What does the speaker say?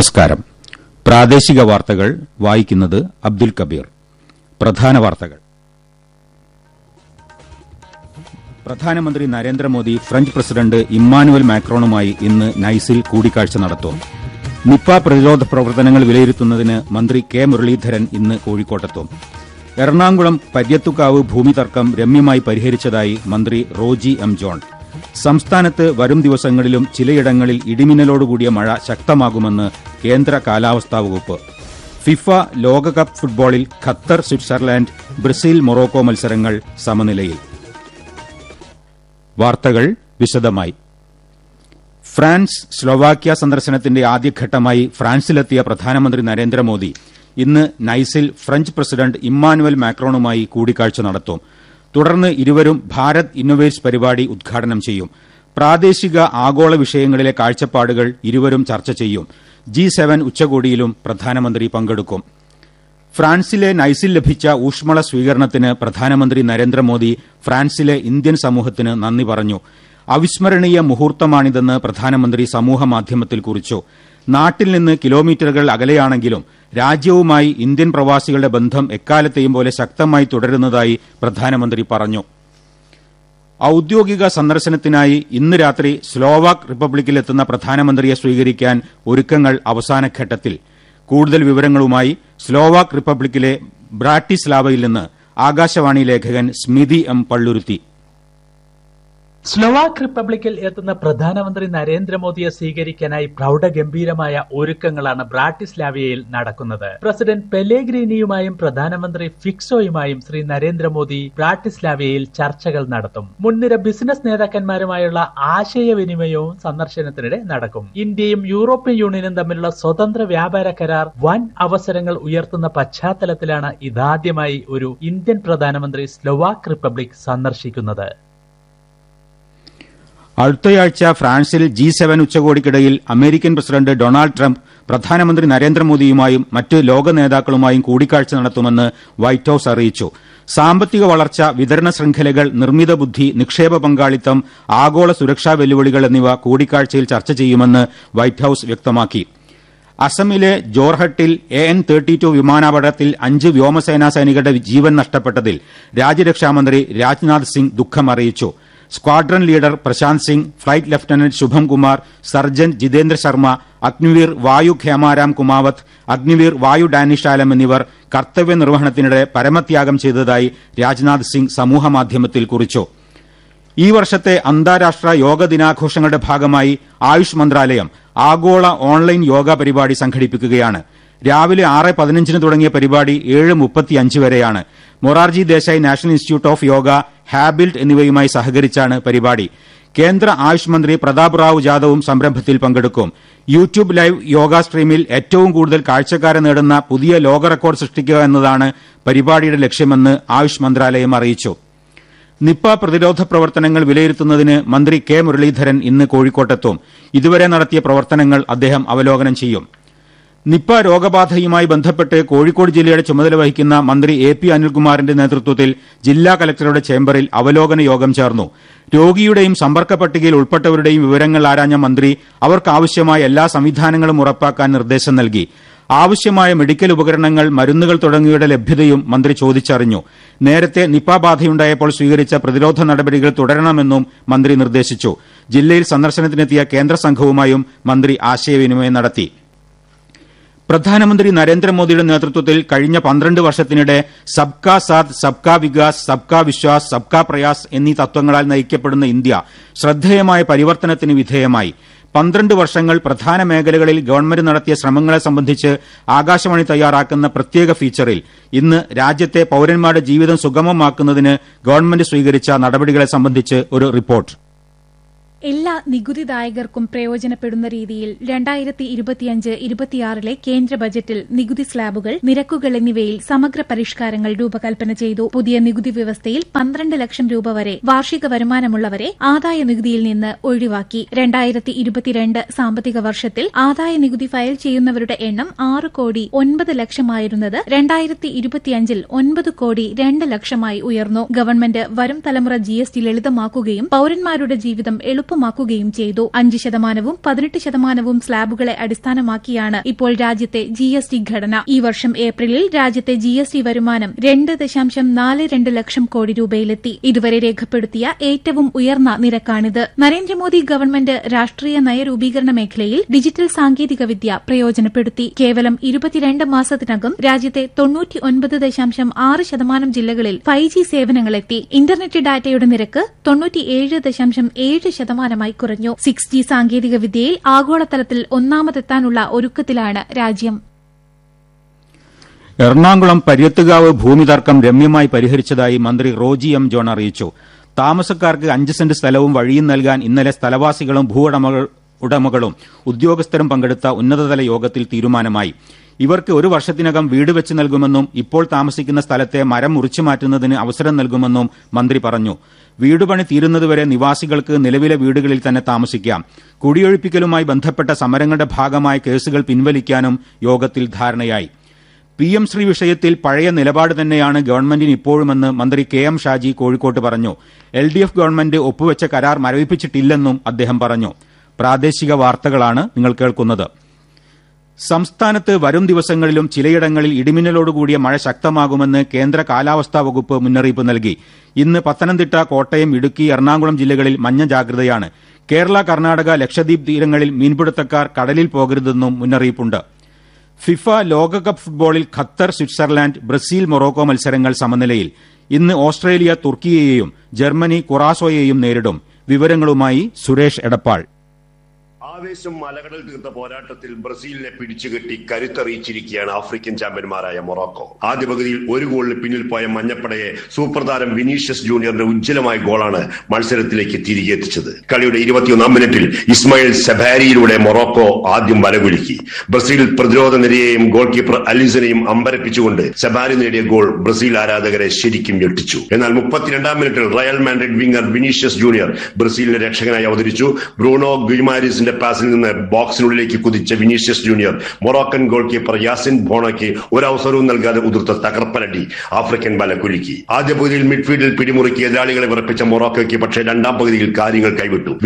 നമസ്കാരം പ്രാദേശിക വാർത്തകൾ വായിക്കുന്നത് അബ്ദുൽ കബീർ പ്രധാന വാർത്തകൾ പ്രധാനമന്ത്രി നരേന്ദ്രമോദി ഫ്രഞ്ച് പ്രസിഡന്റ് ഇമ്മാനുവൽ മാക്രോണുമായി ഇന്ന് നൈസിൽ കൂടിക്കാഴ്ച നടത്തും നിപ്പ പ്രതിരോധ പ്രവർത്തനങ്ങൾ വിലയിരുത്തുന്നതിന് മന്ത്രി കെ മുരളീധരൻ ഇന്ന് കോഴിക്കോട്ടെത്തും എറണാകുളം പര്യത്തുകാവ് ഭൂമി തർക്കം രമ്യമായി പരിഹരിച്ചതായി മന്ത്രി റോജി എം ജോൺ സംസ്ഥാനത്ത് വരും ദിവസങ്ങളിലും ചിലയിടങ്ങളിൽ ഇടിമിന്നലോടുകൂടിയ മഴ ശക്തമാകുമെന്ന് കേന്ദ്ര കാലാവസ്ഥാ വകുപ്പ് ഫിഫ ലോകകപ്പ് ഫുട്ബോളിൽ ഖത്തർ സ്വിറ്റ്സർലാൻഡ് ബ്രസീൽ മൊറോക്കോ മത്സരങ്ങൾ സമനിലയിൽ വാർത്തകൾ വിശദമായി ഫ്രാൻസ് സ്ലൊവാക്യ സന്ദർശനത്തിന്റെ ആദ്യഘട്ടമായി ഫ്രാൻസിലെത്തിയ പ്രധാനമന്ത്രി നരേന്ദ്രമോദി ഇന്ന് നൈസിൽ ഫ്രഞ്ച് പ്രസിഡന്റ് ഇമ്മാനുവൽ മാക്രോണുമായി കൂടിക്കാഴ്ച നടത്തും തുടർന്ന് ഇരുവരും ഭാരത് ഇന്നൊവേറ്റ്സ് പരിപാടി ഉദ്ഘാടനം ചെയ്യും പ്രാദേശിക ആഗോള വിഷയങ്ങളിലെ കാഴ്ചപ്പാടുകൾ ഇരുവരും ചർച്ച ചെയ്യും ജി സെവൻ ഉച്ചകോടിയിലും പ്രധാനമന്ത്രി പങ്കെടുക്കും ഫ്രാൻസിലെ നൈസിൽ ലഭിച്ച ഊഷ്മള സ്വീകരണത്തിന് പ്രധാനമന്ത്രി നരേന്ദ്രമോദി ഫ്രാൻസിലെ ഇന്ത്യൻ സമൂഹത്തിന് നന്ദി പറഞ്ഞു അവിസ്മരണീയ മുഹൂർത്തമാണിതെന്ന് പ്രധാനമന്ത്രി സമൂഹമാധ്യമത്തിൽ കുറിച്ചു നാട്ടിൽ നിന്ന് കിലോമീറ്ററുകൾ അകലെയാണെങ്കിലും രാജ്യവുമായി ഇന്ത്യൻ പ്രവാസികളുടെ ബന്ധം എക്കാലത്തെയും പോലെ ശക്തമായി തുടരുന്നതായി പ്രധാനമന്ത്രി പറഞ്ഞു ഔദ്യോഗിക സന്ദർശനത്തിനായി ഇന്ന് രാത്രി സ്ലോവാക് റിപ്പബ്ലിക്കിലെത്തുന്ന പ്രധാനമന്ത്രിയെ സ്വീകരിക്കാൻ ഒരുക്കങ്ങൾ അവസാനഘട്ടത്തിൽ കൂടുതൽ വിവരങ്ങളുമായി സ്ലോവാക് റിപ്പബ്ലിക്കിലെ ബ്രാട്ടിസ്ലാവയിൽ നിന്ന് ആകാശവാണി ലേഖകൻ സ്മിതി എം പള്ളുരുത്തി സ്ലോവാക് റിപ്പബ്ലിക്കിൽ എത്തുന്ന പ്രധാനമന്ത്രി നരേന്ദ്രമോദിയെ സ്വീകരിക്കാനായി പ്രൗഢഗംഭീരമായ ഒരുക്കങ്ങളാണ് ബ്രാട്ടിസ്ലാവിയയിൽ നടക്കുന്നത് പ്രസിഡന്റ് പെലേഗ്രീനിയുമായും പ്രധാനമന്ത്രി ഫിക്സോയുമായും ശ്രീ നരേന്ദ്രമോദി ബ്രാട്ടിസ്ലാവിയയിൽ ചർച്ചകൾ നടത്തും മുൻനിര ബിസിനസ് നേതാക്കന്മാരുമായുള്ള ആശയവിനിമയവും സന്ദർശനത്തിനിടെ നടക്കും ഇന്ത്യയും യൂറോപ്യൻ യൂണിയനും തമ്മിലുള്ള സ്വതന്ത്ര വ്യാപാര കരാർ വൻ അവസരങ്ങൾ ഉയർത്തുന്ന പശ്ചാത്തലത്തിലാണ് ഇതാദ്യമായി ഒരു ഇന്ത്യൻ പ്രധാനമന്ത്രി സ്ലോവാക് റിപ്പബ്ലിക് സന്ദർശിക്കുന്നത് അടുത്തയാഴ്ച ഫ്രാൻസിൽ ജി സെവൻ ഉച്ചകോടിക്കിടയിൽ അമേരിക്കൻ പ്രസിഡന്റ് ഡൊണാൾഡ് ട്രംപ് പ്രധാനമന്ത്രി നരേന്ദ്രമോദിയുമായും മറ്റ് ലോക നേതാക്കളുമായും കൂടിക്കാഴ്ച നടത്തുമെന്ന് വൈറ്റ് ഹൌസ് അറിയിച്ചു സാമ്പത്തിക വളർച്ച വിതരണ ശൃംഖലകൾ നിർമ്മിത ബുദ്ധി നിക്ഷേപ പങ്കാളിത്തം ആഗോള സുരക്ഷാ വെല്ലുവിളികൾ എന്നിവ കൂടിക്കാഴ്ചയിൽ ചർച്ച ചെയ്യുമെന്ന് വൈറ്റ് ഹൌസ് വ്യക്തമാക്കി അസമിലെ ജോർഹട്ടിൽ എ എൻ തേർട്ടി ടു വിമാനാപകടത്തിൽ അഞ്ച് വ്യോമസേനാ സൈനികരുടെ ജീവൻ നഷ്ടപ്പെട്ടതിൽ രാജ്യരക്ഷാമന്ത്രി രാജ്നാഥ് സിംഗ് ദുഃഖം അറിയിച്ചു squadron leader Prashant Singh flight lieutenant Shubham Kumar surgeon Jitendra Sharma Agniveer Vayu Khemaram കുമാവത്ത് Agniveer വായു ഡാനിഷാലം എന്നിവർ കർത്തവ്യ നിർവഹണത്തിനിടെ പരമത്യാഗം ചെയ്തതായി രാജ്നാഥ് സിംഗ് സമൂഹമാധ്യമത്തിൽ കുറിച്ചു ഈ വർഷത്തെ അന്താരാഷ്ട്ര യോഗ ദിനാഘോഷങ്ങളുടെ ഭാഗമായി ആയുഷ് മന്ത്രാലയം ആഗോള ഓൺലൈൻ യോഗ പരിപാടി സംഘടിപ്പിക്കുകയാണ് രാവിലെ ആറ് പതിനഞ്ചിന് തുടങ്ങിയ പരിപാടി ഏഴ് മുപ്പത്തിയഞ്ച് വരെയാണ് Morarji Desai national institute of yoga ഹാബിൽറ്റ് എന്നിവയുമായി സഹകരിച്ചാണ് പരിപാടി കേന്ദ്ര ആയുഷ് മന്ത്രി പ്രതാപ് റാവു ജാദവും സംരംഭത്തിൽ പങ്കെടുക്കും യൂട്യൂബ് ലൈവ് യോഗ സ്ട്രീമിൽ ഏറ്റവും കൂടുതൽ കാഴ്ചക്കാരെ നേടുന്ന പുതിയ ലോക റെക്കോർഡ് സൃഷ്ടിക്കുക എന്നതാണ് പരിപാടിയുടെ ലക്ഷ്യമെന്ന് ആയുഷ് മന്ത്രാലയം അറിയിച്ചു നിപ്പ പ്രതിരോധ പ്രവർത്തനങ്ങൾ വിലയിരുത്തുന്നതിന് മന്ത്രി കെ മുരളീധരൻ ഇന്ന് കോഴിക്കോട്ടെത്തും ഇതുവരെ നടത്തിയ പ്രവർത്തനങ്ങൾ അദ്ദേഹം അവലോകനം ചെയ്യും നിപ്പ രോഗബാധയുമായി ബന്ധപ്പെട്ട് കോഴിക്കോട് ജില്ലയുടെ ചുമതല വഹിക്കുന്ന മന്ത്രി എ പി അനിൽകുമാറിന്റെ നേതൃത്വത്തിൽ ജില്ലാ കലക്ടറുടെ ചേംബറിൽ അവലോകന യോഗം ചേർന്നു രോഗിയുടെയും സമ്പർക്ക പട്ടികയിൽ ഉൾപ്പെട്ടവരുടെയും വിവരങ്ങൾ ആരാഞ്ഞ മന്ത്രി അവർക്കാവശ്യമായ എല്ലാ സംവിധാനങ്ങളും ഉറപ്പാക്കാൻ നിർദ്ദേശം നൽകി ആവശ്യമായ മെഡിക്കൽ ഉപകരണങ്ങൾ മരുന്നുകൾ തുടങ്ങിയവയുടെ ലഭ്യതയും മന്ത്രി ചോദിച്ചറിഞ്ഞു നേരത്തെ നിപ്പ ബാധയുണ്ടായപ്പോൾ സ്വീകരിച്ച പ്രതിരോധ നടപടികൾ തുടരണമെന്നും മന്ത്രി നിർദ്ദേശിച്ചു ജില്ലയിൽ സന്ദർശനത്തിനെത്തിയ കേന്ദ്ര സംഘവുമായും മന്ത്രി ആശയവിനിമയം നടത്തി പ്രധാനമന്ത്രി നരേന്ദ്രമോദിയുടെ നേതൃത്വത്തിൽ കഴിഞ്ഞ പന്ത്രണ്ട് വർഷത്തിനിടെ സബ്കാ സാത്ത് സബ്കാ വികാസ് സബ്കാ വിശ്വാസ് സബ്കാ പ്രയാസ് എന്നീ തത്വങ്ങളാൽ നയിക്കപ്പെടുന്ന ഇന്ത്യ ശ്രദ്ധേയമായ പരിവർത്തനത്തിന് വിധേയമായി പന്ത്രണ്ട് വർഷങ്ങൾ പ്രധാന മേഖലകളിൽ ഗവൺമെന്റ് നടത്തിയ ശ്രമങ്ങളെ സംബന്ധിച്ച് ആകാശവാണി തയ്യാറാക്കുന്ന പ്രത്യേക ഫീച്ചറിൽ ഇന്ന് രാജ്യത്തെ പൌരന്മാരുടെ ജീവിതം സുഗമമാക്കുന്നതിന് ഗവൺമെന്റ് സ്വീകരിച്ച നടപടികളെ സംബന്ധിച്ച് ഒരു റിപ്പോർട്ട് എല്ലാ നികുതിദായകർക്കും പ്രയോജനപ്പെടുന്ന രീതിയിൽ രണ്ടായിരത്തി ഇരുപത്തിയഞ്ച് ഇരുപത്തിയാറിലെ കേന്ദ്ര ബജറ്റിൽ നികുതി സ്ലാബുകൾ നിരക്കുകൾ എന്നിവയിൽ സമഗ്ര പരിഷ്കാരങ്ങൾ രൂപകൽപ്പന ചെയ്തു പുതിയ നികുതി വ്യവസ്ഥയിൽ പന്ത്രണ്ട് ലക്ഷം രൂപ വരെ വാർഷിക വരുമാനമുള്ളവരെ ആദായ നികുതിയിൽ നിന്ന് ഒഴിവാക്കി രണ്ടായിരത്തി ഇരുപത്തിരണ്ട് സാമ്പത്തിക വർഷത്തിൽ ആദായ നികുതി ഫയൽ ചെയ്യുന്നവരുടെ എണ്ണം ആറ് കോടി ഒൻപത് ലക്ഷമായിരുന്നത് രണ്ടായിരത്തി ഇരുപത്തിയഞ്ചിൽ ഒൻപത് കോടി രണ്ട് ലക്ഷമായി ഉയർന്നു ഗവൺമെന്റ് വരും തലമുറ ജി എസ് ടി ലളിതമാക്കുകയും പൌരന്മാരുടെ ജീവിതം എളുപ്പ എളുപ്പമാക്കുകയും ചെയ്തു അഞ്ച് ശതമാനവും പതിനെട്ട് ശതമാനവും സ്ലാബുകളെ അടിസ്ഥാനമാക്കിയാണ് ഇപ്പോൾ രാജ്യത്തെ ജി എസ് ടി ഘടന ഈ വർഷം ഏപ്രിലിൽ രാജ്യത്തെ ജി എസ് ടി വരുമാനം രണ്ട് ദശാംശം നാല് രണ്ട് ലക്ഷം കോടി രൂപയിലെത്തി ഇതുവരെ രേഖപ്പെടുത്തിയ ഏറ്റവും ഉയർന്ന നിരക്കാണിത് നരേന്ദ്രമോദി ഗവൺമെന്റ് രാഷ്ട്രീയ നയരൂപീകരണ മേഖലയിൽ ഡിജിറ്റൽ സാങ്കേതികവിദ്യ പ്രയോജനപ്പെടുത്തി കേവലം ഇരുപത്തിരണ്ട് മാസത്തിനകം രാജ്യത്തെ തൊണ്ണൂറ്റിയൊൻപത് ദശാംശം ആറ് ശതമാനം ജില്ലകളിൽ ഫൈവ് ജി സേവനങ്ങളെത്തി ഇന്റർനെറ്റ് ഡാറ്റയുടെ നിരക്ക് തൊണ്ണൂറ്റിയേഴ് ദശാംശം ഏഴ് ശതമാനമായി കുറഞ്ഞു സിക്സ് ജി സാങ്കേതികവിദ്യയിൽ ആഗോളതലത്തിൽ ഒന്നാമതെത്താനുള്ള ഒരുക്കത്തിലാണ് രാജ്യം എറണാകുളം പര്യത്തുകാവ് ഭൂമി തർക്കം രമ്യമായി പരിഹരിച്ചതായി മന്ത്രി റോജി എം ജോൺ അറിയിച്ചു താമസക്കാർക്ക് അഞ്ച് സെന്റ് സ്ഥലവും വഴിയും നൽകാൻ ഇന്നലെ സ്ഥലവാസികളും ഭൂ ഉടമകളും ഉദ്യോഗസ്ഥരും പങ്കെടുത്ത ഉന്നതതല യോഗത്തിൽ തീരുമാനമായി ഇവർക്ക് ഒരു വർഷത്തിനകം വീട് വെച്ച് നൽകുമെന്നും ഇപ്പോൾ താമസിക്കുന്ന സ്ഥലത്തെ മരം മുറിച്ചു മാറ്റുന്നതിന് അവസരം നൽകുമെന്നും മന്ത്രി പറഞ്ഞു വീടുപണി തീരുന്നതുവരെ നിവാസികൾക്ക് നിലവിലെ വീടുകളിൽ തന്നെ താമസിക്കാം കുടിയൊഴിപ്പിക്കലുമായി ബന്ധപ്പെട്ട സമരങ്ങളുടെ ഭാഗമായ കേസുകൾ പിൻവലിക്കാനും യോഗത്തിൽ ധാരണയായി പി എം ശ്രീ വിഷയത്തിൽ പഴയ നിലപാട് തന്നെയാണ് ഗവൺമെന്റിന് ഇപ്പോഴുമെന്ന് മന്ത്രി കെ എം ഷാജി കോഴിക്കോട്ട് പറഞ്ഞു എൽ ഡി എഫ് ഗവൺമെന്റ് ഒപ്പുവെച്ച കരാർ മരവിപ്പിച്ചിട്ടില്ലെന്നും അദ്ദേഹം പറഞ്ഞു പ്രാദേശിക വാർത്തകളാണ് നിങ്ങൾ കേൾക്കുന്നത് സംസ്ഥാനത്ത് വരും ദിവസങ്ങളിലും ചിലയിടങ്ങളിൽ ഇടിമിന്നലോടുകൂടിയ മഴ ശക്തമാകുമെന്ന് കേന്ദ്ര കാലാവസ്ഥാ വകുപ്പ് മുന്നറിയിപ്പ് നൽകി ഇന്ന് പത്തനംതിട്ട കോട്ടയം ഇടുക്കി എറണാകുളം ജില്ലകളിൽ മഞ്ഞ ജാഗ്രതയാണ് കേരള കർണാടക ലക്ഷദ്വീപ് തീരങ്ങളിൽ മീൻപിടുത്തക്കാർ കടലിൽ പോകരുതെന്നും മുന്നറിയിപ്പുണ്ട് ഫിഫ ലോകകപ്പ് ഫുട്ബോളിൽ ഖത്തർ സ്വിറ്റ്സർലാൻഡ് ബ്രസീൽ മൊറോക്കോ മത്സരങ്ങൾ സമനിലയിൽ ഇന്ന് ഓസ്ട്രേലിയ തുർക്കിയെയും ജർമ്മനി കുറാസോയെയും നേരിടും വിവരങ്ങളുമായി സുരേഷ് എടപ്പാൾ ആവേശം മലകടൽ തീർത്ത പോരാട്ടത്തിൽ ബ്രസീലിനെ പിടിച്ചുകെട്ടി കരുത്തറിയിച്ചിരിക്കുകയാണ് ആഫ്രിക്കൻ ചാമ്പ്യന്മാരായ മൊറോക്കോ ആദ്യ പകുതിയിൽ ഒരു ഗോളിന് പിന്നിൽ പോയ മഞ്ഞപ്പടയെ സൂപ്പർ താരം വിനീഷ്യസ് ജൂനിയറിന്റെ ഉജ്ജ്വലമായ ഗോളാണ് മത്സരത്തിലേക്ക് തിരികെ എത്തിച്ചത് കളിയുടെ ഇരുപത്തിയൊന്നാം മിനിറ്റിൽ ഇസ്മായിൽ സെബാരിയിലൂടെ മൊറോക്കോ ആദ്യം വലകുലുക്കി ബ്രസീൽ പ്രതിരോധ നിരയെയും ഗോൾ കീപ്പർ അലിസനെയും അമ്പരപ്പിച്ചുകൊണ്ട് സെബാരി നേടിയ ഗോൾ ബ്രസീൽ ആരാധകരെ ശരിക്കും ഞെട്ടിച്ചു എന്നാൽ മുപ്പത്തിരണ്ടാം മിനിറ്റിൽ Real Madrid winger Vinicius junior ബ്രസീലിന്റെ രക്ഷകനായി അവതരിച്ചു ബ്രൂണോ ഗുമാരിസിന്റെ പാസിൽ നിന്ന് ബോക്സിനുള്ളിലേക്ക് കുതിച്ച Vinicius junior Moroccan goalkeeper Yassine ബോണോയ്ക്ക് ഒരു അവസരവും നൽകാതെ ഉതിർത്ത തകർപ്പനടി ആഫ്രിക്കൻ ബല കുലുക്കി ആദ്യ പകുതിയിൽ മിഡ്ഫീൽഡിൽ പിടിമുറുക്കി എതിരാളികളെ വിറപ്പിച്ച മൊറോക്കോയ്ക്ക് പക്ഷേ രണ്ടാം പകുതിയിൽ കാര്യങ്ങൾ കൈവിട്ടു